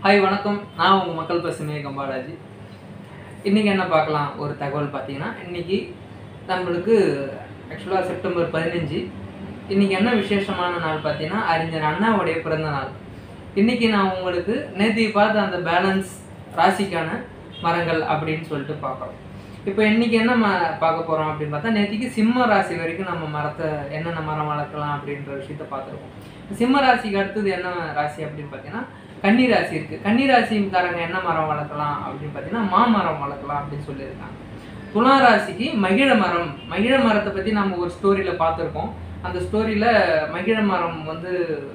hi வணக்கம் நான் உங்கள் மக்கள் பசுமை கம்பாலாஜி இன்றைக்கி என்ன பார்க்கலாம் ஒரு தகவல் பார்த்தீங்கன்னா இன்றைக்கி நம்மளுக்கு ஆக்சுவலாக செப்டம்பர் பதினஞ்சு இன்றைக்கி என்ன விசேஷமான நாள் பார்த்தீங்கன்னா அறிஞர் அண்ணாவுடைய பிறந்த நாள் இன்றைக்கி நான் உங்களுக்கு நேற்று பார்த்த அந்த பேலன்ஸ் ராசிக்கான மரங்கள் அப்படின்னு சொல்லிட்டு பார்க்குறோம் இப்போ இன்றைக்கி என்ன ம பார்க்க போகிறோம் அப்படின்னு பார்த்தா நேற்றுக்கு சிம்ம ராசி வரைக்கும் நம்ம மரத்தை என்னென்ன மரம் வளர்க்கலாம் அப்படின்ற விஷயத்த பார்த்துருக்கோம் சிம்ம ராசிக்கு அடுத்தது என்ன ராசி அப்படின்னு பார்த்தீங்கன்னா கன்னி ராசி இருக்குது கன்னி ராசிக்காரங்க என்ன மரம் வளர்க்கலாம் அப்படின்னு பார்த்தீங்கன்னா மாமரம் வளர்க்கலாம் அப்படின்னு சொல்லியிருக்காங்க துலா ராசிக்கு மகிழ மரம் மகிழ மரத்தை பற்றி நம்ம ஒரு ஸ்டோரியில் பார்த்துருக்கோம் அந்த ஸ்டோரியில் மகிழ மரம் வந்து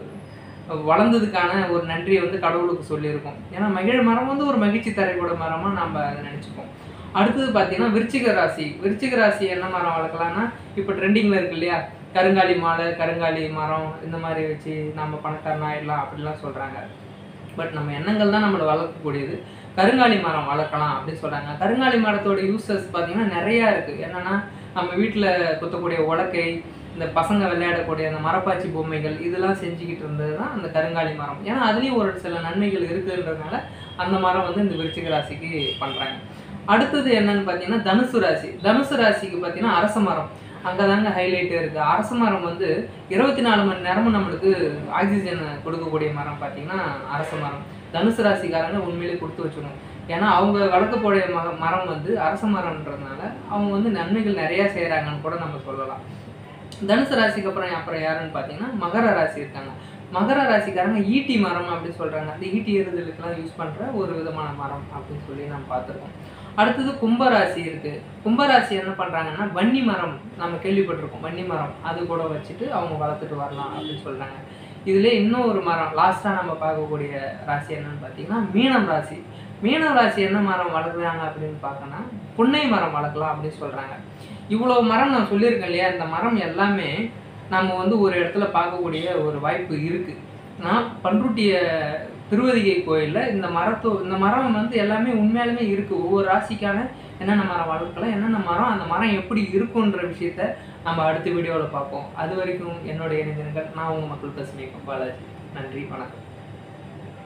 வளர்ந்ததுக்கான ஒரு நன்றியை வந்து கடவுளுக்கு சொல்லியிருக்கோம் ஏன்னா மகிழ மரம் வந்து ஒரு மகிழ்ச்சி தரக்கூட மரமாக நம்ம அதை நினச்சிப்போம் அடுத்தது பார்த்தீங்கன்னா விருச்சிக ராசி விருச்சிக ராசி என்ன மரம் வளர்க்கலாம்னா இப்போ ட்ரெண்டிங்கில் இருக்கு இல்லையா கருங்காலி மாலை கருங்காலி மரம் இந்த மாதிரி வச்சு நம்ம பணக்காரன் ஆயிடலாம் அப்படிலாம் சொல்கிறாங்க பட் நம்ம எண்ணங்கள் தான் நம்மளை வளர்க்கக்கூடியது கருங்காலி மரம் வளர்க்கலாம் அப்படின்னு சொல்கிறாங்க கருங்காலி மரத்தோட யூசஸ் பார்த்தீங்கன்னா நிறையா இருக்குது என்னென்னா நம்ம வீட்டில் குத்தக்கூடிய உலக்கை இந்த பசங்க விளையாடக்கூடிய அந்த மரப்பாச்சி பொம்மைகள் இதெல்லாம் செஞ்சுக்கிட்டு இருந்தது தான் அந்த கருங்காலி மரம் ஏன்னா அதுலேயும் ஒரு சில நன்மைகள் இருக்குன்றதுனால அந்த மரம் வந்து இந்த விருச்சிக ராசிக்கு பண்ணுறாங்க அடுத்தது என்னன்னு பார்த்தீங்கன்னா தனுசு ராசி தனுசு ராசிக்கு பார்த்தீங்கன்னா அரச மரம் அங்கே தாங்க ஹைலைட்டே இருக்குது அரச மரம் வந்து இருபத்தி நாலு மணி நேரமும் நம்மளுக்கு ஆக்சிஜன் கொடுக்கக்கூடிய மரம் பார்த்தீங்கன்னா அரச மரம் தனுசு ராசிக்காரங்க உண்மையிலே கொடுத்து வச்சிடணும் ஏன்னா அவங்க வளர்க்கக்கூடிய ம மரம் வந்து அரச மரம்ன்றதுனால அவங்க வந்து நன்மைகள் நிறையா செய்கிறாங்கன்னு கூட நம்ம சொல்லலாம் தனுசு ராசிக்கு அப்புறம் அப்புறம் யாருன்னு பார்த்தீங்கன்னா மகர ராசி இருக்காங்க மகர ராசிக்காரங்க ஈட்டி மரம் அப்படின்னு சொல்கிறாங்க அந்த ஈட்டி எறுதலுக்கெல்லாம் யூஸ் பண்ணுற ஒரு விதமான மரம் அப்படின்னு சொல்லி நம்ம பார்த்துருக்கோம் அடுத்தது கும்பராசி இருக்குது கும்பராசி என்ன பண்ணுறாங்கன்னா வன்னி மரம் நம்ம கேள்விப்பட்டிருக்கோம் வன்னி மரம் அது கூட வச்சுட்டு அவங்க வளர்த்துட்டு வரலாம் அப்படின்னு சொல்கிறாங்க இதில் இன்னும் ஒரு மரம் லாஸ்ட்டாக நம்ம பார்க்கக்கூடிய ராசி என்னன்னு பார்த்தீங்கன்னா மீனம் ராசி மீனம் ராசி என்ன மரம் வளர்க்குறாங்க அப்படின்னு பார்க்கணும் புன்னை மரம் வளர்க்கலாம் அப்படின்னு சொல்கிறாங்க இவ்வளோ மரம் நான் சொல்லியிருக்கேன் இல்லையா இந்த மரம் எல்லாமே நம்ம வந்து ஒரு இடத்துல பார்க்கக்கூடிய ஒரு வாய்ப்பு இருக்குது நான் பன்ருட்டிய திருவதிகை கோயிலில் இந்த மரத்தோ இந்த மரம் வந்து எல்லாமே உண்மையாலுமே இருக்குது ஒவ்வொரு ராசிக்கான என்னென்ன மரம் வளர்க்கலாம் என்னென்ன மரம் அந்த மரம் எப்படி இருக்குன்ற விஷயத்த நம்ம அடுத்த வீடியோவில் பார்ப்போம் அது வரைக்கும் என்னோட இணைந்திருங்கள் நான் உங்கள் மக்கள் பசுமை பாலாஜி நன்றி வணக்கம்